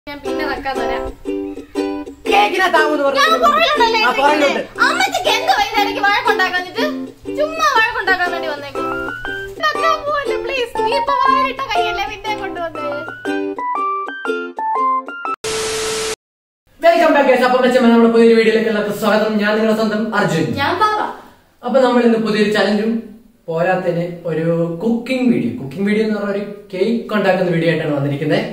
ഞാൻ പിന്നെ വെക്കാൻ തരാം കേക്കിനകത്താവൂന്ന് ഞാൻ പറഞ്ഞു പുറകിലുണ്ടല്ലേ ആ, പുറകിലുണ്ട്. ഇരിക്കുന്നെ. അമ്മച്ചിക്ക് എന്ത് വൈകുന്നേരക്ക് വഴക്കുണ്ടാക്കാന്നിട്ട് ചുമ്മാ വഴക്കുണ്ടാക്കാൻ വേണ്ടി വന്നേക്കും വെക്കാൻ പോവല്ലേ പ്ലീസ് നീ ഇപ്പൊ വായിട്ട കൈയല്ലേ പിന്നെ കൊണ്ടുവന്നേ വെൽക്കം ബാക്ക് ഗൈസ് അപ്പം വെച്ചാൽ നമ്മുടെ പുതിയൊരു വീഡിയോയിലേക്ക് എല്ലാവർക്കും സ്വാഗതം ഞാൻ നിങ്ങളുടെ സ്വന്തം അർജുൻ ഞാൻ പാവ അപ്പൊ നമ്മൾ ഇന്ന് പുതിയൊരു ചലഞ്ചും പോരാത്തതിന് ഒരു കുക്കിംഗ് വീഡിയോ കുക്കിംഗ് വീഡിയോ എന്ന് പറഞ്ഞ ഒരു കേക്ക് ഉണ്ടാക്കുന്ന വീഡിയോ ആയിട്ടാണ് വന്നിരിക്കുന്നത്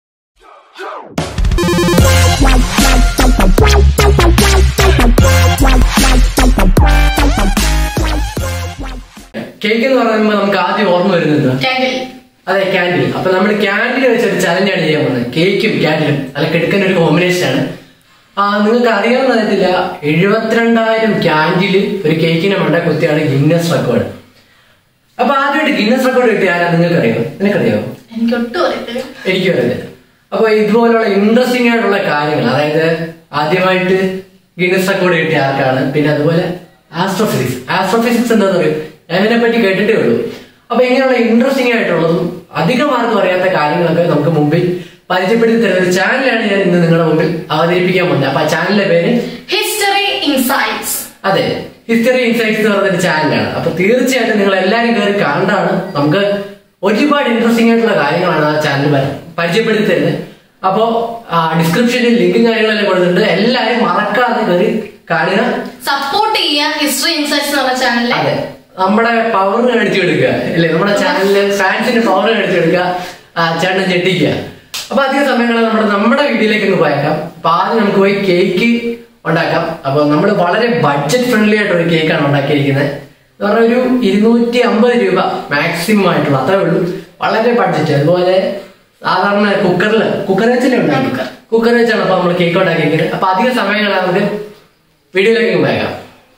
കേക്ക് എന്ന് പറയുമ്പോൾ നമുക്ക് ആദ്യം ഓർമ്മ വരുന്നത് ക്യാൻഡിൽ അതെ ക്യാൻഡിൽ അപ്പൊ നമ്മൾ ക്യാൻഡിൽ വെച്ചൊരു ചലഞ്ചാണ് ചെയ്യാൻ പോകുന്നത് കേക്കും ക്യാൻഡിലും അല്ല കിടക്കുന്ന ഒരു കോമ്പിനേഷൻ ആണ് ആ നിങ്ങൾക്ക് അറിയാമെന്ന് അറിയത്തില്ല എഴുപത്തിരണ്ടായിരം ക്യാൻഡില് ഒരു കേക്കിനെ മണ്ട കുത്തിയാണ് ഗിന്നസ് റെക്കോർഡ് അപ്പൊ ആദ്യമായിട്ട് ഗിന്നസ് റെക്കോർഡ് കിട്ടിയ ആരാ നിങ്ങൾക്ക് അറിയാമോ നിനക്കറിയാമോ എനിക്ക് ഒട്ടും അറിയത്തില്ല എനിക്കും അറിയില്ല അപ്പൊ ഇതുപോലുള്ള ഇൻട്രസ്റ്റിംഗ് ആയിട്ടുള്ള കാര്യങ്ങൾ അതായത് ആദ്യമായിട്ട് ഗിന്നസ് റെക്കോർഡ് കിട്ടിയ ആർക്കാണ് പിന്നെ അതുപോലെ ആസ്ട്രോഫിസിക്സ് ആസ്ട്രോഫിസിക്സ് എന്താന്ന് പറയും ഞാൻ ഇതിനെ പറ്റി കേട്ടിട്ടേ ഉള്ളൂ അപ്പൊ ഇങ്ങനെയുള്ള ഇൻട്രസ്റ്റിംഗ് ആയിട്ടുള്ളതും അധികം ആർക്കും അറിയാത്ത കാര്യങ്ങളൊക്കെ നമുക്ക് മുമ്പിൽ പരിചയപ്പെടുത്തി തരുന്ന ഒരു ചാനലാണ് ഞാൻ ഇന്ന് നിങ്ങളുടെ മുമ്പിൽ അവതരിപ്പിക്കാൻ പോകുന്നത് അപ്പൊ ആ ചാനലിന്റെ പേര് ഹിസ്റ്ററി ഇൻസൈറ്റ്സ് അതെ ഹിസ്റ്ററി ഇൻസൈറ്റ്സ് എന്ന് പറഞ്ഞൊരു ചാനലാണ് അപ്പൊ തീർച്ചയായിട്ടും നിങ്ങൾ എല്ലാവരും കയറി കാണാണ് നമുക്ക് ഒരുപാട് ഇൻട്രസ്റ്റിംഗ് ആയിട്ടുള്ള കാര്യങ്ങളാണ് ആ ചാനൽ പരിചയപ്പെടുത്തി തരുന്നത് അപ്പോ ഡിസ്ക്രിപ്ഷനിൽ ലിങ്കും കാര്യങ്ങളെല്ലാം കൊടുത്തിട്ടുണ്ട് എല്ലാവരും മറക്കാതെ കയറി കാണുക സപ്പോർട്ട് ചെയ്യാൻ ഹിസ്റ്ററി ഇൻസൈറ്റ്സ് എന്ന് പറഞ്ഞ ചാനലിലെ അതെ നമ്മുടെ പവർ കാണിച്ചു കൊടുക്കുക അല്ലെ നമ്മുടെ ചാനലിലെ ഫാൻസിന്റെ പവർ കാണിച്ചു കൊടുക്കുക ആ, ചേട്ടൻ ഞെട്ടിക്കുക അപ്പൊ അധിക സമയങ്ങളിൽ നമ്മുടെ നമ്മുടെ വീഡിയോയിലേക്ക് ഒന്ന് പോയേക്കാം അപ്പൊ ആദ്യം നമുക്ക് പോയി കേക്ക് ഉണ്ടാക്കാം അപ്പൊ നമ്മൾ വളരെ ബഡ്ജറ്റ് ഫ്രണ്ട്ലി ആയിട്ടുള്ള കേക്കാണ് ഉണ്ടാക്കിയിരിക്കുന്നത് എന്ന് പറഞ്ഞാൽ ഒരു ഇരുന്നൂറ്റി അമ്പത് രൂപ മാക്സിമം ആയിട്ടുള്ള അത്രേ ഉള്ളൂ വളരെ ബഡ്ജറ്റ് അതുപോലെ സാധാരണ കുക്കറിൽ കുക്കർ വെച്ചല്ലേ ഉണ്ടാക്കി കുക്കർ. കുക്കർ വെച്ചാണ് അപ്പൊ നമ്മൾ കേക്ക് ഉണ്ടാക്കിയിരിക്കുന്നത് അപ്പൊ അധിക സമയങ്ങൾ നമുക്ക് വീഡിയോയിലേക്ക് പോയേക്കാം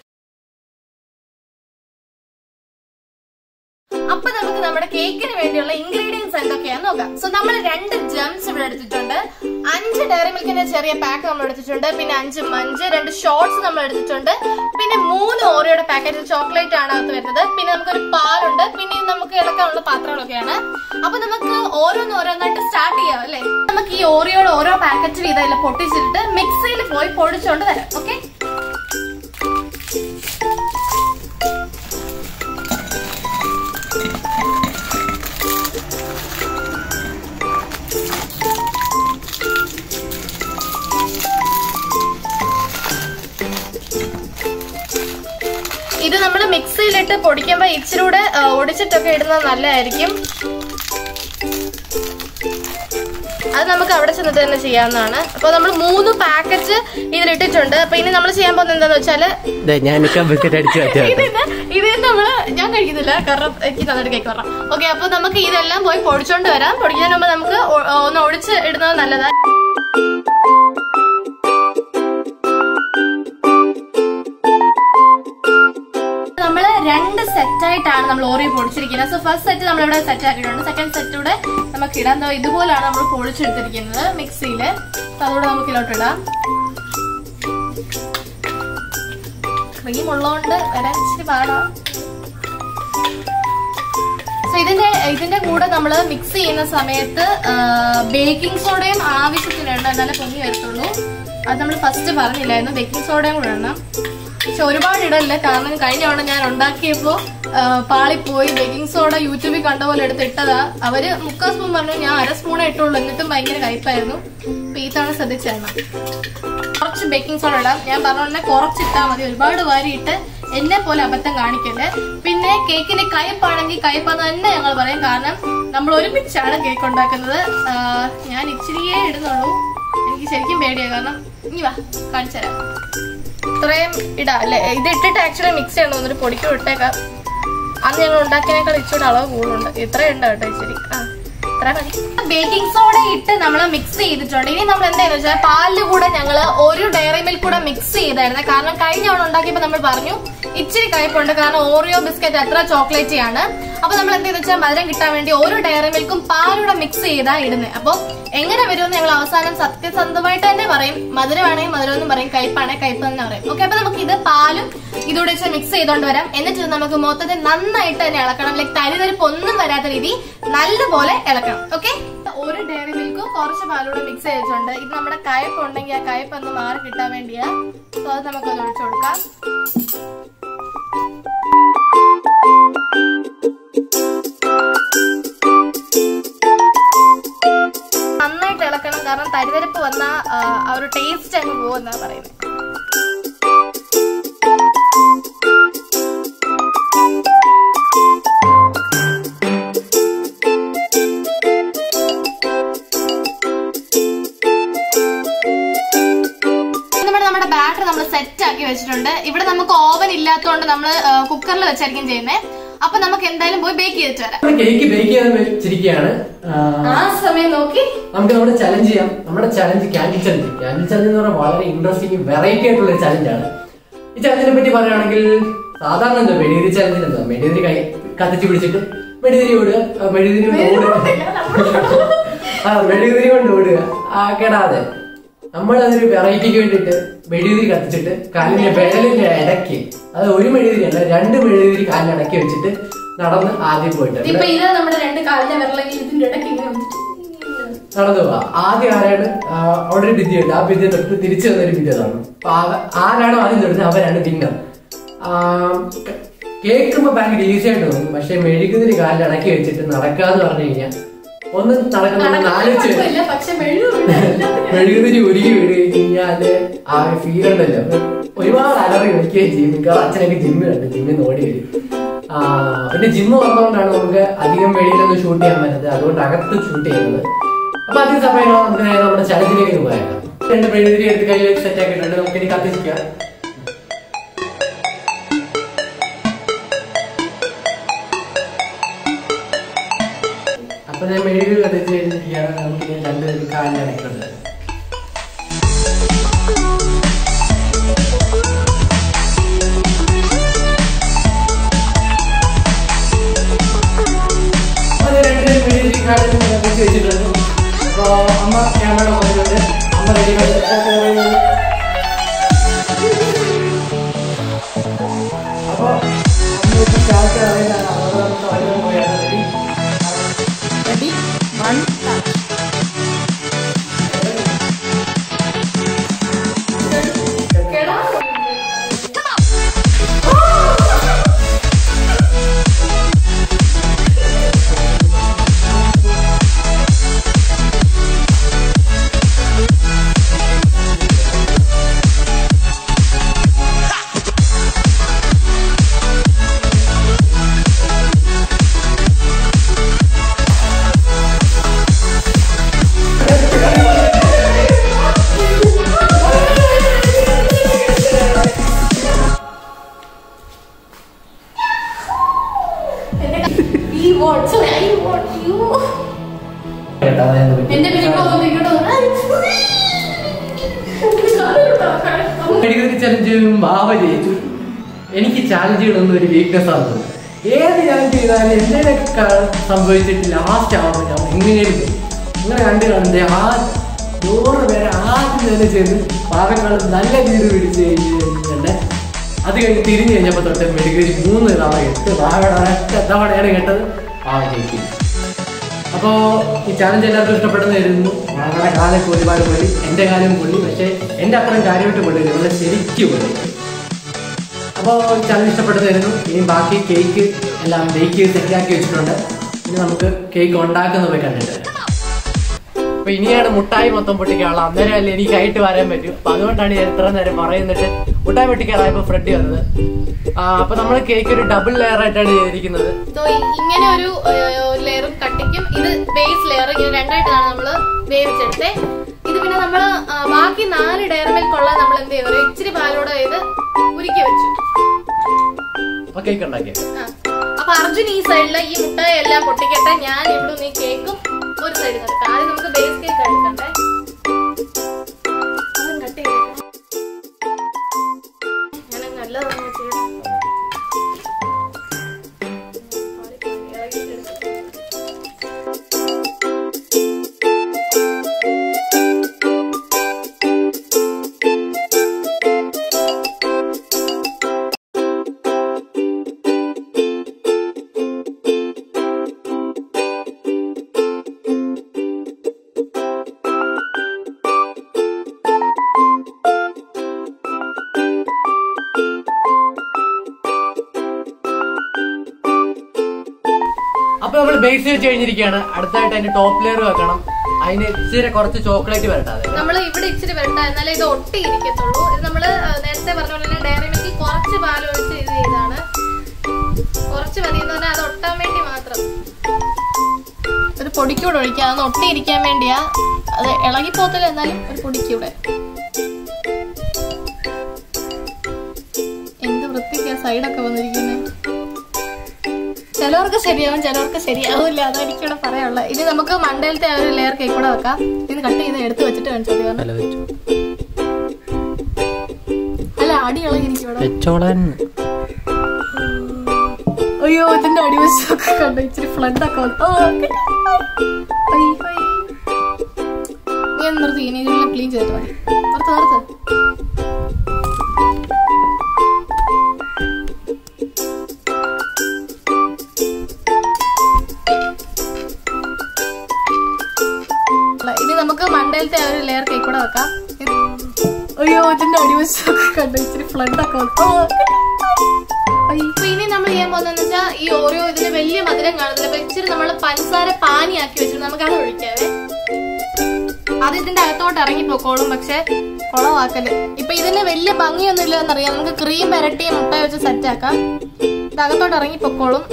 അപ്പൊ നമുക്ക് നമ്മുടെ കേക്കിന് വേണ്ടിയുള്ള ഇൻഗ്രീഡിയൻസ് എന്തൊക്കെയാന്ന് നോക്കാം സോ നമ്മൾ രണ്ട് ജംസ് ഇവിടെ എടുത്തിട്ടുണ്ട് അഞ്ച് ഡയറി മിൽക്കിന്റെ ചെറിയ പാക്ക് നമ്മൾ എടുത്തിട്ടുണ്ട് പിന്നെ അഞ്ച് മഞ്ച് രണ്ട് ഷോർട്സ് നമ്മൾ എടുത്തിട്ടുണ്ട് പിന്നെ മൂന്ന് ഓറിയോയുടെ പാക്കറ്റ് ചോക്ലേറ്റ് ആണ് അകത്ത് വരുന്നത് പിന്നെ നമുക്കൊരു പാലുണ്ട് പിന്നെ ഇത് നമുക്ക് ഇളക്കാനുള്ള പാത്രങ്ങളൊക്കെയാണ് അപ്പൊ നമുക്ക് ഓരോന്ന് ഓരോന്നായിട്ട് സ്റ്റാർട്ട് ചെയ്യാം അല്ലേ നമുക്ക് ഈ ഓറിയോയുടെ ഓരോ പാക്കറ്റ് വീതം ഇതിൽ പൊട്ടിച്ചിട്ട് മിക്സിയിൽ പോയി പൊടിച്ചോണ്ട് തരാം ഓക്കെ ഇത് നമ്മൾ മിക്സിയിലിട്ട് പൊടിക്കുമ്പോൾ ഇച്ചിരി കൂടെ ആ, ഒടിച്ചിട്ടൊക്കെ ഇടുന്നത് നല്ലതായിരിക്കും അത് നമുക്ക് അവിടെ ചെന്നിട്ട് തന്നെ ചെയ്യാവുന്നതാണ് അപ്പോൾ നമ്മൾ മൂന്ന് പാക്കറ്റ് ഇതിലിട്ടിട്ടുണ്ട് അപ്പൊ ഇനി നമ്മൾ ചെയ്യാൻ പോകുന്നത് എന്താന്ന് വെച്ചാല് ഞാൻ ബിസ്ക്കറ്റ് അടിച്ചു ഇതിന് ഇത് നമ്മള് ഞാൻ കഴിക്കുന്നില്ല കാരണം എനിക്ക് തന്നിട്ട് കേക്ക് പറയാം ഓക്കെ അപ്പൊ നമുക്ക് ഇതെല്ലാം പോയി പൊടിച്ചോണ്ട് വരാം പൊടിക്കുന്നതിന് മുമ്പ് നമുക്ക് ഒ- ഒന്ന് ഒടിച്ച് ഇടുന്നത് നല്ലതാണ് നമ്മള് രണ്ട് സെറ്റ് ആയിട്ടാണ് നമ്മൾ ഓറിയോ പൊടിച്ചിരിക്കുന്നത് സോ ഫസ്റ്റ് സെറ്റ് നമ്മൾ ഇവിടെ സെറ്റ് ആക്കിയിട്ടുണ്ട് സെക്കൻഡ് സെറ്റ് കൂടെ നമുക്ക് ഇടാം ദോ ഇതുപോലാണ് നമ്മൾ പൊടിച്ചെടുത്തിരിക്കുന്നത് മിക്സിയില് അപ്പൊ അതുകൂടെ നമുക്ക് ഇതിലോട്ട് ഇടാം ക്രീം ഉള്ളതുകൊണ്ട് വരാൻ ഇച്ചിരി പാടാ സോ ഇതിന്റെ ഇതിന്റെ കൂടെ നമ്മൾ മിക്സ് ചെയ്യുന്ന സമയത്ത് ബേക്കിംഗ് സോഡയും ആവശ്യത്തിനുണ്ട് എന്നാലേ പൊങ്ങി വരത്തുള്ളൂ അത് നമ്മൾ ഫസ്റ്റ് പറഞ്ഞില്ലായിരുന്നു ബേക്കിംഗ് സോഡയും കൂടെ ഇടണം പക്ഷെ ഒരുപാട് ഇടല്ല കാരണം കഴിഞ്ഞ തവണ ഞാൻ ഉണ്ടാക്കിയപ്പോ ആ, പാളിപ്പോയി ബേക്കിംഗ് സോഡ യൂട്യൂബിൽ കണ്ട പോലെ എടുത്ത് ഇട്ടതാ അവര് മുക്കാൽ സ്പൂൺ പറഞ്ഞു ഞാൻ അര സ്പൂണേ ഇട്ടുള്ളൂ എന്നിട്ടും ഭയങ്കര കയ്പായിരുന്നു അപ്പൊ ഈ തവണ ശ്രദ്ധിച്ചായിരുന്നു കുറച്ച് ബേക്കിംഗ് സോഡ ഇടാം ഞാൻ പറഞ്ഞ പോലെ കുറച്ചിട്ടാൽ മതി ഒരുപാട് വാരിയിട്ട് എന്നെ പോലെ അബദ്ധം കാണിക്കല്ലേ പിന്നെ കേക്കിന് കയ്പാണെങ്കിൽ കയ്പാന്ന് തന്നെ ഞങ്ങൾ പറയും കാരണം നമ്മൾ ഒരുമിച്ചാണ് കേക്ക് ഉണ്ടാക്കുന്നത് ആ, ഞാൻ ഇച്ചിരിയേ ഇടുന്നുള്ളൂ എനിക്ക് ശരിക്കും പേടിയാ കാരണം ഇനി വാ കാണിച്ചു തരാം ഇത്രയും ഇടാം അല്ലേ ഇത് ഇട്ടിട്ട് ആക്ച്വലി മിക്സ് ചെയ്യണം ഒരു പൊടിക്കും ഇട്ടേക്കാം അന്ന് ഞങ്ങൾ ഉണ്ടാക്കിയതിനേക്കാൾ ഇച്ചിരി അളവ് കൂടുതലുണ്ട് ഇത്രയും ഉണ്ട് കേട്ടോ ഇച്ചിരി ആ ഇത്ര മതി ബേക്കിംഗ് സോഡ ഇട്ട് നമ്മൾ മിക്സ് ചെയ്തിട്ടുണ്ട് ഇനി നമ്മൾ എന്താണെന്ന് വെച്ചാൽ പാലിൽ കൂടെ ഞങ്ങൾ ഒരു ഡയറി മിൽക്ക് കൂടെ മിക്സ് ചെയ്തായിരുന്നു കാരണം കഴിഞ്ഞ തവണ ഉണ്ടാക്കിയപ്പോൾ നമ്മൾ പറഞ്ഞു ഇച്ചിരി കയ്പുണ്ട് കാരണം ഓറിയോ ബിസ്ക്കറ്റ് അത്ര ചോക്ലേറ്റി ആണ് അപ്പൊ നമ്മൾ എന്ത് വെച്ചാൽ മധുരം കിട്ടാൻ വേണ്ടി ഓരോ ഡയറി മിൽക്കും പാലൂടെ മിക്സ് ചെയ്താ ഇടുന്നത് അപ്പൊ എങ്ങനെ വരുമെന്ന് ഞങ്ങൾ അവസാനം സത്യസന്ധമായിട്ട് തന്നെ പറയും മധുരമാണെങ്കിൽ മധുരം എന്ന് പറയും കയ്പാണെങ്കിൽ കയ്പ് എന്ന് പറയും ഓക്കെ അപ്പൊ നമുക്ക് ഇത് പാലും ഇതോടെ വെച്ച് മിക്സ് ചെയ്തോണ്ട് വരാം എന്നിട്ട് ഇത് നമുക്ക് മൊത്തത്തിൽ നന്നായിട്ട് തന്നെ ഇളക്കണം ലൈക്ക് തരിതരിപ്പ് ഒന്നും വരാത്ത രീതി നല്ലപോലെ ഇളക്കണം ഒഴിക്കണം ഓക്കെ ഒരു ഡയറി മിൽക്കും കുറച്ച് പാലൂടെ മിക്സ് ചെയ്തിട്ടുണ്ട് ഇത് നമ്മുടെ കയപ്പ് ഉണ്ടെങ്കിൽ ആ കയപ്പ് ഒന്ന് മാറി കിട്ടാൻ വേണ്ടിയാ സോ അത് നമുക്കൊന്ന് ഒഴിച്ചു കൊടുക്കാം നന്നായിട്ട് ഇളക്കണം കാരണം തരിതരിപ്പ് വന്ന ആ ഒരു ടേസ്റ്റ് അങ്ങ് പോകുന്ന പറയുന്നത് നമ്മുടെ നമ്മുടെ ബാറ്റർ നമ്മൾ സെറ്റ് ആക്കി വെച്ചിട്ടുണ്ട് ഇവിടെ നമുക്ക് ഓവൻ ഇല്ലാത്തതുകൊണ്ട് നമ്മൾ കുക്കറിൽ വെച്ചായിരിക്കും ചെയ്യുന്നത് അപ്പൊ നമുക്ക് എന്തായാലും പോയി ബേക്ക് ചെയ്തിട്ട് വരാം കേക്ക് ബേക്ക് ചെയ്യാൻ വെച്ചിരിക്കുകയാണ് ആ, ആ സമയം നോക്കി നമുക്ക് നമ്മുടെ ചലഞ്ച് ചെയ്യാം നമ്മുടെ challenge candle challenge candle challenge എന്ന് പറഞ്ഞാൽ വളരെ ഇൻട്രസ്റ്റിംഗ് വെറൈറ്റി ആയിട്ടുള്ള ഒരു ചലഞ്ചാണ് ഈ ചലഞ്ചിനെ പറ്റി പറയുകയാണെങ്കിൽ സാധാരണ എന്താ മെഴുകുതിരി ചലഞ്ചിന് എന്താ മെഴുകുതിരി കൈ കത്തിച്ച് പിടിച്ചിട്ട് മെഴുകുതിരി ഓടുക ആ, മെഴുകുതിരി കൊണ്ട് ഓടുക ആ മെഴുകുതിരി കൊണ്ട് ഓടുക ആ കേടാതെ നമ്മൾ അതൊരു വെറൈറ്റിക്ക് വേണ്ടിയിട്ട് മെഴുകുതിരി കത്തിച്ചിട്ട് കാലിന്റെ വിരലിന്റെ ഇടയ്ക്ക് അത് ഒരു മെഴുകുതിരി അല്ല രണ്ട് മെഴുകുതിരി കാലിന്റെ ഇടയ്ക്ക് വെച്ചിട്ട് നടന്ന് ആദ്യം പോയിട്ട് ഇപ്പൊ ഇത് നമ്മുടെ രണ്ട് കാലിന്റെ വിരലെങ്കിൽ ഇതിന്റെ ഇടയ്ക്ക് ഇങ്ങനെ വന്നിട്ട് നടന്നു പോവാ ആദ്യം ആരാണ് ആ, അവിടെ ഒരു വിദ്യയുണ്ട് ആ വിദ്യ തൊട്ട് തിരിച്ചു വന്നൊരു വിദ്യ അതാണ് അപ്പൊ ആ- ആരാണോ ആദ്യം തൊടുന്നത് അവരാണ് വിന്നർ കേൾക്കുമ്പോ ഭയങ്കര ഈസി ആയിട്ട് തോന്നും പക്ഷെ മെഴുകുതിരി കാലിൽ ഇടക്കി വെച്ചിട്ട് നടക്കാന്ന് പറഞ്ഞു കഴിഞ്ഞാൽ ഒന്ന് നടക്കുന്ന ആലോചിച്ച് കുഴപ്പമില്ല, പക്ഷെ മെഴുകുണ്ട് എല്ലാത്തിനും. മെഴുകുതിരി ഒരുങ്ങി വീട് കഴിഞ്ഞാല് ആ ഒരു ഫീൽ ഉണ്ടല്ലോ അപ്പൊ ഒരുപാട് അലറി വിളിക്കുകയും ചെയ്യും മിക്കവാറും അച്ഛനൊക്കെ ജിമ്മ് കണ്ട് ജിമ്മിൽ നിന്ന് ഓടി വരും ആ, പിന്നെ ജിമ്മ് വന്നതുകൊണ്ടാണ് നമുക്ക് അധികം വെളിയിലൊന്നും ഷൂട്ട് ചെയ്യാൻ പറ്റത് അതുകൊണ്ട് അകത്ത് ഷൂട്ട് ചെയ്യുന്നത് അപ്പൊ അധികം സമയം നമുക്ക് നേരെ നമ്മുടെ ചലഞ്ചിലേക്ക് പോയേക്കാം രണ്ട് മെഴുകുതിരി എടുത്ത് കയ്യിൽ സെറ്റ് ആക്കിയിട്ടുണ്ട് നമുക്ക് ഇനി കത്തിരിക്കാം അപ്പൊ ഞാൻ മെഴുകുതിരി കത്തിച്ച് കഴിഞ്ഞിരിക്കുകയാണ് നമുക്ക് ഇനി രണ്ട് കാലിന്റെ ഇടയ്ക്കുണ്ട് അത് രണ്ട് മെഴുകുതിരി കാലിൽ കത്തിച്ച് വെച്ചിട്ടുണ്ട് അപ്പൊ അമ്മ ക്യാമറ വന്നിട്ടുണ്ട് അമ്മ റെഡി അപ്പൊ അമ്മ സ്റ്റാർട്ട് അറിയാൻ അവരുടെ പോയാണ് റെഡി Ready? One, start. കേടാ. We want, sorry, I want you. കേട്ടോ അതായത് പറ്റി. എന്റെ പേര് ഇങ്ങോട്ട് വന്നു, ഇങ്ങോട്ട് വന്നു. മെഴുകുതിരി ചലഞ്ച് മാവ ജയിച്ചു എനിക്ക് ചാലഞ്ചുകളൊന്നും ഒരു വീക്ക്നെസ് ആണ് ഏത് ചാലഞ്ച് ചെയ്താലും എന്തെങ്കിലുമൊക്കെ സംഭവിച്ചിട്ട് ലാസ്റ്റ് ആവുമ്പോൾ ഞാൻ എങ്ങനെയും ഇങ്ങനെ കണ്ടു കണ്ട് ആ നൂറ് പേരെ ആദ്യം തന്നെ ചെയ്ത് പാവങ്ങൾ നല്ല വീട് പിടിച്ച് കഴിഞ്ഞിട്ടുണ്ട് അത് കഴിഞ്ഞ് തിരിഞ്ഞു കഴിഞ്ഞപ്പോൾ തൊട്ട് മെഴുകുതിരി മൂന്ന് തവണ എട്ട് തവണ ഒറ്റ തവണയാണ് കേട്ടത് ആ ജയിക്കും അപ്പോ ഈ ചാലഞ്ച് എല്ലാവർക്കും ഇഷ്ടപ്പെടുന്നതായിരുന്നു ഞങ്ങളുടെ കാലൊക്കെ ഒരുപാട് പൊളി എന്റെ കാലം പൊളി പക്ഷെ എന്റെ അത്രയും കാര്യമായിട്ട് പൊള്ളില്ല നമ്മളെ ശരിക്കും പൊളി അപ്പോൾ ചാലഞ്ച് ഇഷ്ടപ്പെടുന്നതായിരുന്നു ഇനി ബാക്കി കേക്ക് എല്ലാം ബേക്ക് ചെയ്ത് സെറ്റാക്കി വെച്ചിട്ടുണ്ട് ഇനി നമുക്ക് കേക്ക് ഉണ്ടാക്കുന്ന പോയി കണ്ടിട്ട് അപ്പൊ ഇനിയാണ് മുട്ടായി മൊത്തം പൊട്ടിക്കാനുള്ള അന്നേരം അല്ലേ എനിക്ക് ആയിട്ട് വരാൻ പറ്റും അപ്പൊ അതുകൊണ്ടാണ് ഞാൻ ഇത്ര നേരം പറയുന്നിട്ട് മുട്ടായി പൊട്ടിക്കാറായപ്പോ ഫ്രെഡി വന്നത് ആ, അപ്പൊ നമ്മൾ കേക്ക് ഒരു ഡബിൾ ലെയർ ആയിട്ടാണ് ചെയ്തിരിക്കുന്നത് So, ഇ- ഇങ്ങനെ ഒരു ലെയറും കട്ടിക്കും ഇത് ബേസ് ലെയർ ഇങ്ങനെ രണ്ടായിട്ടാണ് നമ്മൾ വേവിച്ചെടുത്തേ ഇത് പിന്നെ നമ്മൾ ബാക്കി നാല് ഡയർ മിൽക്കുള്ള നമ്മൾ എന്ത് ചെയ്തു ഒരു ഇച്ചിരി പാലോടെ ഇത് ഉരുക്കി വെച്ചു അപ്പൊ കേക്ക് ഉണ്ടാക്കിയത് ആ. അപ്പൊ അർജുൻ ഈ സൈഡില് ഈ മുട്ടായി എല്ലാം പൊട്ടിക്കട്ടെ ഞാൻ ഇവിടെ നീ കേക്കും ഒരു സൈഡിൽ നിൽക്കാം ആദ്യം നമുക്ക് ബേസ് കേക്ക് എടുക്കണ്ടേ അതും കട്ട് ചെയ്തേക്കാം ഞാൻ നല്ലതാണ് ചെയ്യാം നമ്മൾ ബേസ് വെച്ച് കഴിഞ്ഞിരിക്കുകയാണ് അടുത്തായിട്ട് അതിന്റെ ടോപ്പ് ലെയർ വെക്കണം അതിന് ഇച്ചിരി കുറച്ച് ചോക്ലേറ്റ് വരട്ടെ അതെ നമ്മൾ ഇവിടെ ഇച്ചിരി വരണ്ട എന്നാലേ ഇത് ഒട്ടി ഇരിക്കത്തുള്ളൂ ഇത് നമ്മള് ആ, നേരത്തെ പറഞ്ഞ പോലെ തന്നെ ഡയറി മിൽക്ക് കുറച്ച് പാൽ ഒഴിച്ച് ഇത് ചെയ്താണ് കുറച്ച് മതി എന്ന് പറഞ്ഞാൽ അത് ഒട്ടാൻ വേണ്ടി മാത്രം ഒരു പൊടിക്കൂടെ ഒഴിക്കാം അതൊന്ന് ഒട്ടി ഇരിക്കാൻ വേണ്ടിയാ അത് ഇളകിപ്പോത്തില്ല എന്നാലും ഒരു പൊടിക്കൂടെ എന്ത് വൃത്തിക്കാ സൈഡൊക്കെ വന്നിരിക്കുന്നത് ചിലവർക്ക് ശരിയാവും ചിലവർക്ക് ശരിയാവില്ല അതാണ് എനിക്കിവിടെ പറയാനുള്ളത് ഇനി നമുക്ക് മണ്ടയിലത്തെ ആ ഒരു ലെയർ കേക്ക് കൂടെ വെക്കാം ഇത് കട്ട് ചെയ്ത് എടുത്ത് വെച്ചിട്ട് കാണിച്ചാൽ മതി കാരണം അല്ല അടി ഇളകിയിരിക്കും വെച്ചോളാൻ അയ്യോ ഇതിന്റെ അടിവശമൊക്കെ കണ്ടു ഇച്ചിരി ഫ്ലഡ് ഒക്കെ വന്നു. ഓ, കിട്ടി. Hi, hi. നീ ഒന്ന് നിർത്തി ഇനി ഇതിനെ ക്ലീൻ ചെയ്തിട്ട് മതി നിർത്ത് നിർത്ത് ഇനി നമുക്ക് മണ്ടയിലത്തെ ആ ഒരു ലെയർ കേക്ക് കൂടെ വെക്കാം ഇത് അയ്യോ ഇതിന്റെ അടിവശമൊക്കെ കണ്ടു ഇച്ചിരി ഫ്ലഡ് ഒക്കെ വന്നു. ഓ, കിട്ടി. ഇപ്പൊ ഇനി നമ്മൾ ചെയ്യാൻ പോകുന്നതെന്ന് വെച്ചാൽ ഈ ഓരോ ഇതിന് വലിയ മധുരം കാണുന്നില്ല അപ്പൊ ഇച്ചിരി നമ്മൾ പഞ്ചസാര പാനിയാക്കി വെച്ചിട്ട് നമുക്ക് അത് ഒഴിക്കാവേ അത് ഇതിന്റെ അകത്തോട്ട് ഇറങ്ങി പൊക്കോളും പക്ഷെ കുളവാക്കല് ഇപ്പൊ ഇതിന് വലിയ ഭംഗിയൊന്നും ഇല്ലെന്നറിയാം നമുക്ക് ക്രീം വരട്ടി മുട്ട വെച്ച് സെറ്റ് ആക്കാം ഇത് അകത്തോട്ട് ഇറങ്ങി പൊക്കോളും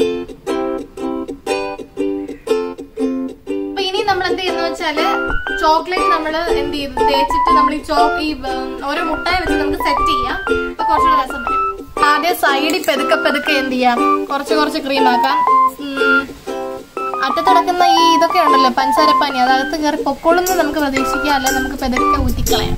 അപ്പൊ ഇനി നമ്മൾ എന്ത് ചെയ്യുന്ന വെച്ചാല് ചോക്ലേറ്റ് നമ്മൾ എന്ത് ചെയ്ത് തേച്ചിട്ട് നമ്മൾ ഈ ചോ ഈ ഉം, ഓരോ മുട്ടായി വെച്ച് നമുക്ക് സെറ്റ് ചെയ്യാം അപ്പൊ കുറച്ചുകൂടെ രസം വരും ആദ്യം സൈഡിൽ പെതുക്കെ പെതുക്കെ എന്ത് ചെയ്യാം കുറച്ച് കുറച്ച് ക്രീം ആക്കാം ഉം, അറ്റത്തടക്കുന്ന ഈ ഇതൊക്കെ ഉണ്ടല്ലോ പഞ്ചസാരപ്പാനി അതകത്ത് കയറി പൊക്കോളുന്ന് നമുക്ക് പ്രതീക്ഷിക്കാം അല്ലെ നമുക്ക് പെതുക്കെ ഊറ്റിക്കളയാം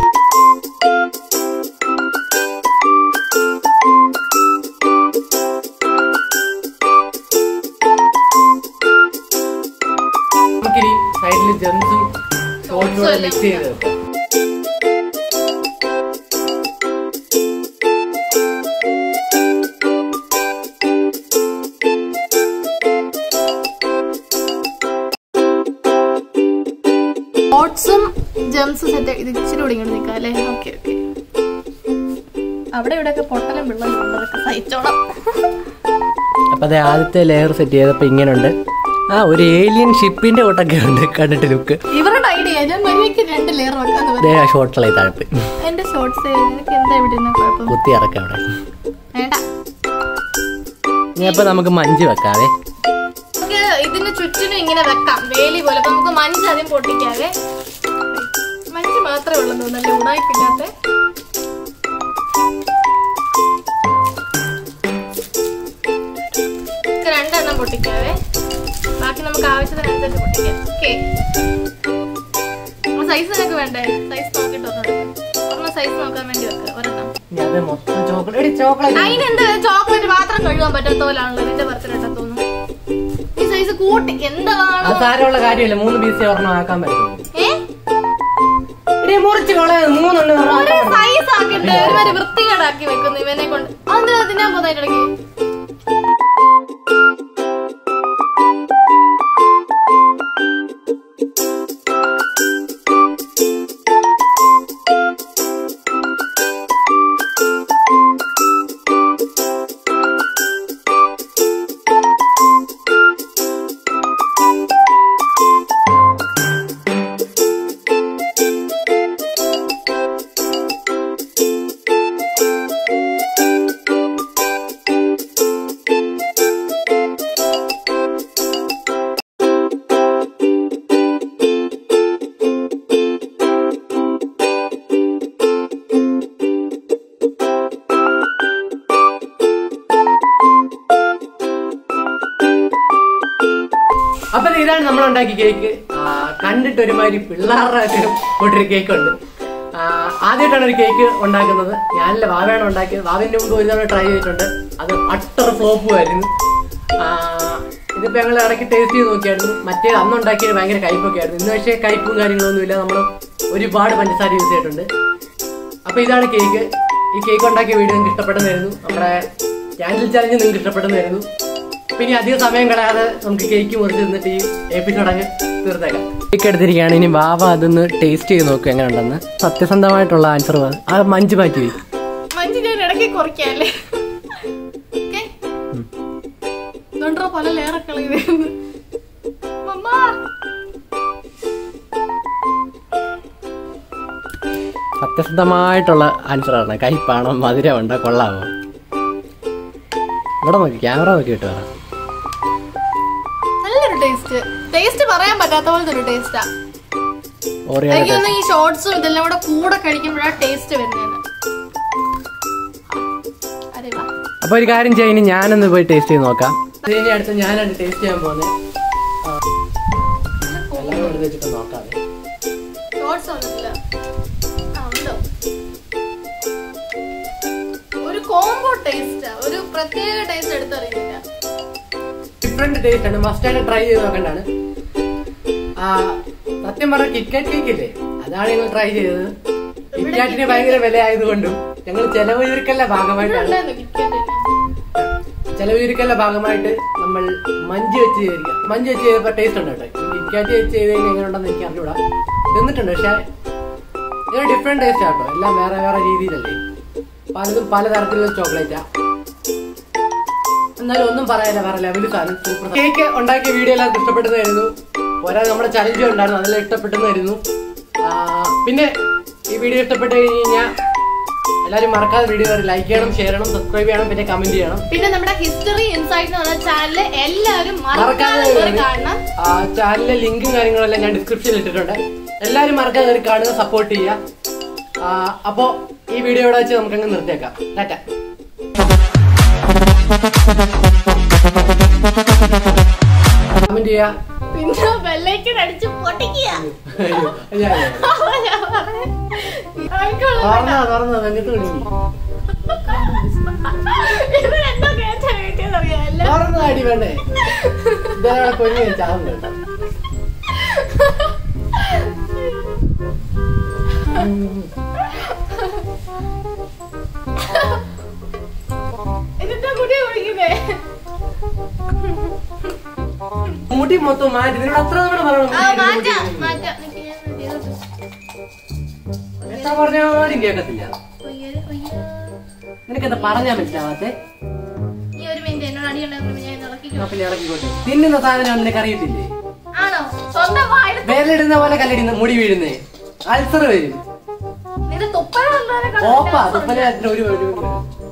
നമുക്കിനി സൈഡിൽ ജെംസും സോൾട്ടും എല്ലാം മിക്സ് ചെയ്ത് വെക്കാം ഓട്സും ജംസും സെറ്റ് ഇത് ഇച്ചിരി കൂടി ഇങ്ങോട്ട് നിൽക്കാം അല്ലേ ഓക്കെ ഓക്കെ അവിടെ ഇവിടെയൊക്കെ പൊട്ടലും വെള്ളം അതൊക്കെ സഹിച്ചോളാം അപ്പൊ അതെ ആദ്യത്തെ ലെയർ സെറ്റ് ചെയ്തപ്പോ ഇങ്ങനെയുണ്ട് ആ ഒരു ഏലിയൻ ഷിപ്പിന്റെ കൂട്ടൊക്കെ ഉണ്ട് കണ്ടിട്ട് ലുക്ക് ഇവരുടെ ഐഡിയ ഞാൻ മര്യാദയ്ക്ക് രണ്ട് ലെയർ വെക്കാന്ന് പറഞ്ഞു ദേ ആ ഷോർട്ടുള്ള താഴത്ത് എന്റെ ഷോർട്സ് നിനക്ക് എന്താ ഇവിടെ നിന്ന് കുഴപ്പം കുത്തി ഇറക്കാം അവിടെ വേണ്ട ഇനി അപ്പൊ നമുക്ക് മഞ്ച് വെക്കാവേ നമുക്ക് ഇതിന് ചുറ്റിനും ഇങ്ങനെ വെക്കാം വേലി പോലെ അപ്പൊ നമുക്ക് മഞ്ച് ആദ്യം പൊട്ടിക്കാവേ മഞ്ച് മാത്രമേ ഉള്ളൂ തോന്നല്ലേ ഉടായിപ്പിക്കാത്ത രണ്ടെണ്ണം പൊട്ടിക്കാവേ ബാക്കി നമുക്ക് ആവശ്യത്തിനനുസരിച്ച് പൊട്ടിക്കാം ഓക്കെ സൈസ് നിനക്ക് വേണ്ടേ സൈസ് നോക്കിട്ട് ഒരെണ്ണം ഒരെണ്ണം സൈസ് നോക്കാൻ വേണ്ടി വെക്കുക ഒരെണ്ണം ഇനി അത് മൊത്തം ചോക്ലേറ്റ് ചോക്ലേറ്റ് അതിനെന്ത് ചോക്ലേറ്റ് മാത്രം കഴുകാൻ പറ്റാത്ത പോലാണല്ലോ ഇതിന്റെ ബർത്ത്ഡേ തോന്നുന്നു ഈ സൈസ് കൂട്ടി എന്താണ് അത് സാരമുള്ള കാര്യമില്ല മൂന്ന് പീസ് ഒരെണ്ണം ആക്കാൻ പറ്റും ഏ ഇനി മുറിച്ച് കളയാ മൂന്നെണ്ണം ഒരെണ്ണം ഒരു ആക്കാൻ പറ്റും. സൈസ് ആക്കിട്ട് ഒരുമാതിരി വൃത്തികേടാക്കി വെക്കുന്നു ഇവനെ കൊണ്ട് അതെന്താ തിന്നാൻ പോകുന്നതിന്റെ ഇടയ്ക്ക് അപ്പൊ ദേ ഇതാണ് നമ്മൾ ഉണ്ടാക്കിയ കേക്ക് കണ്ടിട്ട് ഒരുമാതിരി പിള്ളേരുടെ ഒക്കെ കൂട്ടൊരു കേക്ക് ഉണ്ട് ആ, ആദ്യമായിട്ടാണ് ഒരു കേക്ക് ഉണ്ടാക്കുന്നത് ഞാനല്ല വാവയാണ് ഉണ്ടാക്കിയത് വാവിന്റെ മുമ്പ് ഒരു തവണ ട്രൈ ചെയ്തിട്ടുണ്ട് അത് അട്ടർ ഫ്ലോപ്പുമായിരുന്നു ഇതിപ്പോ ഞങ്ങൾ ഇടയ്ക്ക് ടേസ്റ്റ് ചെയ്ത് നോക്കിയായിരുന്നു മറ്റേ അന്ന് ഉണ്ടാക്കിയത് ഭയങ്കര കയ്പൊക്കെ ആയിരുന്നു ഇന്ന് പക്ഷേ കയ്പും കാര്യങ്ങളൊന്നും ഇല്ല നമ്മൾ ഒരുപാട് പഞ്ചസാര യൂസ് ചെയ്തിട്ടുണ്ട് അപ്പൊ ഇതാണ് കേക്ക് ഈ കേക്ക് ഉണ്ടാക്കിയ വീഡിയോ നിങ്ങൾക്ക് ഇഷ്ടപ്പെട്ടെന്നായിരുന്നു നമ്മുടെ ക്യാൻഡിൽ ചാലഞ്ച് നിങ്ങൾക്ക് ഇഷ്ടപ്പെട്ടെന്നായിരുന്നു പിന്നെ അധികം സമയം കളയാതെ നമുക്ക് കേക്ക് മുറിച്ച് നിന്നിട്ട് ഈ എപ്പിസോഡ് അങ്ങ് തീർത്തേക്കാം കേക്ക് എടുത്തിരിക്കുകയാണ് ഇനി വാവ അതൊന്ന് ടേസ്റ്റ് ചെയ്ത് നോക്കുക എങ്ങനെ ഉണ്ടെന്ന് സത്യസന്ധമായിട്ടുള്ള ആൻസർ ആ മഞ്ച് മാറ്റി വയ്ക്കും മഞ്ച് ഞാൻ ഇടയ്ക്ക് കുറയ്ക്കാല്ലേ ഓക്കെ ഇതുകൊണ്ടോ പല ലെയറൊക്കെ കളയുന്നു മമ്മ സത്യസന്ധമായിട്ടുള്ള ആൻസറാണ് കയ്പാണോ മധുരമുണ്ടോ കൊള്ളാമോ ഇവിടെ നോക്കി ക്യാമറ നോക്കി കിട്ടുക നല്ലൊരു ടേസ്റ്റ് ടേസ്റ്റ് പറയാൻ പറ്റാത്ത പോലത്തെ ഒരു ടേസ്റ്റാ ഓറിയോ എനിക്ക് തോന്നുന്നു ഈ ഷോർട്സും ഇതെല്ലാം കൂടെ കൂടെ കഴിക്കുമ്പോഴാണ് ടേസ്റ്റ് വരുന്നതെന്ന് അരെ വാ അപ്പൊ ഒരു കാര്യം ചെയ്യാം ഇനി ഞാനൊന്ന് പോയി ടേസ്റ്റ് ചെയ്ത് നോക്കാം ഇനി അടുത്ത് ഞാനാണ് ടേസ്റ്റ് ചെയ്യാൻ പോകുന്നത് എല്ലാവരും എടുത്ത് വെച്ചിട്ട് നോക്കാം ഷോർട്സ് ഒന്നുമില്ല ആ ഉണ്ടോ ഒരു കോംബോ ടേസ്റ്റാ ഒരു പ്രത്യേക ടേസ്റ്റ് എടുത്തറിയുന്നില്ല ഡിഫറെന്റ് ടേസ്റ്റ് ആണ് മസ്റ്റ് ആയിട്ട് ട്രൈ ചെയ്ത് നോക്കേണ്ടതാണ് ആ, സത്യം പറഞ്ഞ കിറ്റ്കാറ്റ് കേക്ക് ഇല്ലേ അതാണ് ഞങ്ങൾ ട്രൈ ചെയ്തത് കിറ്റ്കാറ്റിന് ഭയങ്കര വില ആയതുകൊണ്ടും ഞങ്ങൾ ചെലവ് ചുരുക്കലിന്റെ ഭാഗമായിട്ടാണ് ഉണ്ടായിരുന്നു കിറ്റ്കാറ്റ് ചെലവ് ചുരുക്കലിന്റെ ഭാഗമായിട്ട് നമ്മൾ മഞ്ച് വെച്ച് ചെയ്തിരിക്കുക മഞ്ച് വെച്ച് ചെയ്തപ്പോൾ ടേസ്റ്റ് ഉണ്ട് കേട്ടോ ഈ കിറ്റ്കാറ്റ് വെച്ച് ചെയ്ത് കഴിഞ്ഞാൽ എങ്ങനെ ഉണ്ടെന്ന് എനിക്ക് അറിഞ്ഞൂടാ തിന്നിട്ടുണ്ട് പക്ഷെ ഇങ്ങനെ ഡിഫറെന്റ് ടേസ്റ്റ് ആട്ടോ എല്ലാം വേറെ വേറെ രീതിയിലല്ലേ പലതും പലതരത്തിലുള്ള ചോക്ലേറ്റാ എന്നാലും ഒന്നും പറയാനില്ല വേറെ ലെവലിൽ സാധനം സൂപ്പർ കേക്ക് ഉണ്ടാക്കിയ വീഡിയോ എല്ലാവർക്കും ഇഷ്ടപ്പെട്ടതായിരുന്നു പോരാ നമ്മുടെ ചലഞ്ച് ഉണ്ടായിരുന്നു അതെല്ലാം ഇഷ്ടപ്പെട്ടതായിരുന്നു പിന്നെ ഈ വീഡിയോ ഇഷ്ടപ്പെട്ട് കഴിഞ്ഞ് കഴിഞ്ഞാൽ എല്ലാവരും മറക്കാതെ വീഡിയോ ലൈക്ക് ചെയ്യണം ഷെയർ ചെയ്യണം സബ്സ്ക്രൈബ് ചെയ്യണം പിന്നെ കമന്റ് ചെയ്യണം പിന്നെ നമ്മുടെ ഹിസ്റ്ററി ഇൻസൈറ്റ് എന്ന് പറഞ്ഞ ചാനല് എല്ലാവരും മറക്കാതെ മറക്കാതെ കയറി കാണണം ആ ചാനലിലെ ലിങ്കും കാര്യങ്ങളെല്ലാം ഞാൻ ഡിസ്ക്രിപ്ഷനിൽ ഇട്ടിട്ടുണ്ട് എല്ലാവരും മറക്കാതെ കയറി കാണുക സപ്പോർട്ട് ചെയ്യുക ആ, അപ്പോ ഈ വീഡിയോ ഇവിടെ വെച്ച് നമുക്കങ്ങ് നിർത്തിയേക്കാം ടാറ്റ കമന്റ് ചെയ്യുക പിന്നെ ബെല്ലൈക്കൻ അടിച്ച് പൊട്ടിക്കുക അയ്യോ, അയ്യോ, അയ്യോ. തുറന്നോ തുറന്നോ എന്നിട്ട് കുടുങ്ങി ഇവരെന്തോ കേട്ടാ കേട്ടിയെന്നറിയാമല്ല തുറന്നോ അടി വേണ്ടേ ഇതേ കൊഞ്ഞു ചാവുന്നു കേട്ടോ ഇതിന്റെ കുടി കുടിക്കുന്നേ മുടി മൊത്തം മാറ്റി ഇതിനോട് അത്ര തവണ പറയണം ആ മുടി മാറ്റാം മുടി. മാറ്റാം നിക്ക് ഞാൻ ചെയ്തോട്ടെ. എത്ര പറഞ്ഞാലും കേൾക്കത്തില്ല കൊയ്യര് കൊയ്യര്. നിനക്കെന്താ പറഞ്ഞാ മനസ്സിലാവാത്തെ ഈ ഒരു മിനിറ്റ് എന്നോട് അടി ഉണ്ടാകുമ്പോൾ ഞാൻ ഇളക്കിക്കോ അപ്പൊ ഞാൻ ഇറക്കിക്കോട്ടെ തിന്നുന്ന സാധനം നിനക്ക് അറിയത്തില്ലേ ആണോ സ്വന്തം വായിൽ വേലിടുന്ന പോലെ കല്ലടിക്കുന്ന മുടി വീഴുന്നേ അൾസർ വരും നിന്റെ തുപ്പല വന്നാലേ ഓപ്പാ തുപ്പല ഒരു ഒരു- ഒരു